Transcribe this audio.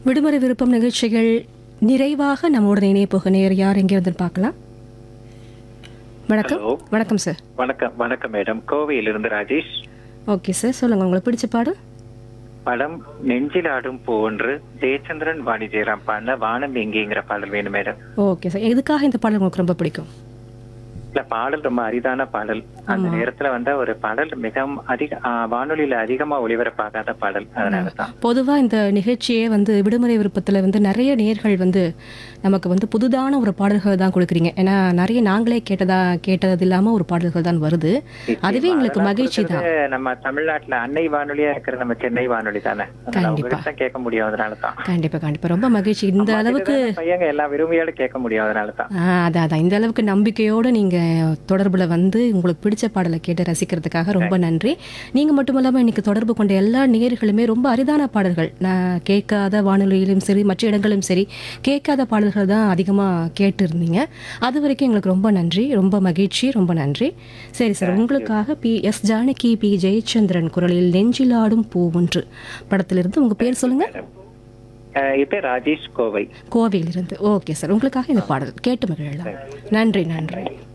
விடுமுறை விருப்பம் நிகழ்ச்சிகள் நிறைவாக நம்மோட இணைய போக நேர் யார் எங்கே வந்து பார்க்கலாம் வணக்கம் Hello. வணக்கம் சார் வணக்கம் வணக்கம் மேடம் கோவையிலிருந்து ராஜேஷ் ஓகே சார் சொல்லுங்க உங்களுக்கு பிடிச்ச பாடம் படம் நெஞ்சில் ஆடும் பூ ஒன்று ஜெயச்சந்திரன் வாணி ஜெயராம் பாடின வானம் எங்கேங்கிற பாடல் வேணும் மேடம் ஓகே சார் எதுக்காக இந்த பாடல் உங்களுக்கு ரொம்ப பிடிக்கும் இல்ல பாடல் ரொம்ப அரிதான பாடல் அந்த நேரத்துல வந்த ஒரு பாடல் மிகவும் அதிக ஆ, வானொலியில அதிகமா ஒளிபரப்பாகாத பாடல் அதனாலதான் பொதுவா இந்த நிகழ்ச்சியே வந்து விடுமுறை விருப்பத்துல வந்து நிறைய நேர்கள் வந்து நமக்கு வந்து புதுதான ஒரு பாடல்கள் தான் கொடுக்குறீங்க ஏன்னா நிறைய நாங்களே கேட்டதா கேட்டது இல்லாம ஒரு பாடல்கள் தான் வருது அதுவே எங்களுக்கு அதெல்லாம் மகிழ்ச்சி தான் கொடுக்கறது நம்ம தமிழ்நாட்டுல அன்னை வானொலியா இருக்கிற நம்ம சென்னை வானொலி தானே அதனால அவங்களுக்கு தான் கேட்க முடியும் அதனாலதான் கண்டிப்பா கண்டிப்பா ரொம்ப மகிழ்ச்சி இந்த அளவுக்கு இதுதானே பையங்க எல்லா விரும்பியோட கேட்க முடியும் அதனாலதான் ஆ, அதான் அதான் இந்த அளவுக்கு நம்பிக்கையோட நீங்க தொடர்புல வந்து உங்களுக்கு பிடிச்ச பாடலை கேட்டு ரசிக்கிறதுக்காக ரொம்ப நன்றி நீங்க மட்டும் இல்லாம இன்னைக்கு தொடர்பு கொண்ட எல்லா நேயர்களுமே ரொம்ப அரிதான பாடல்கள் நான் கேட்காத வானொலியிலும் சரி மற்ற இடங்களும் சரி கேட்காத பாடல்கள் தான் அதிகமா கேட்டு இருந்தீங்க அது வரைக்கும் எங்களுக்கு ரொம்ப நன்றி ரொம்ப மகிழ்ச்சி ரொம்ப நன்றி சரி சார் உங்களுக்காக P S Janaki P Jayachandran குரலில் நெஞ்சிலாடும் பூ ஒன்று படத்திலிருந்து உங்க பேர் சொல்லுங்க அஹ் இப்ப ராஜேஷ் கோவை கோவையிலிருந்து ஓகே சார் உங்களுக்காக இந்த பாடல் கேட்டு மகிழலாம் நன்றி நன்றி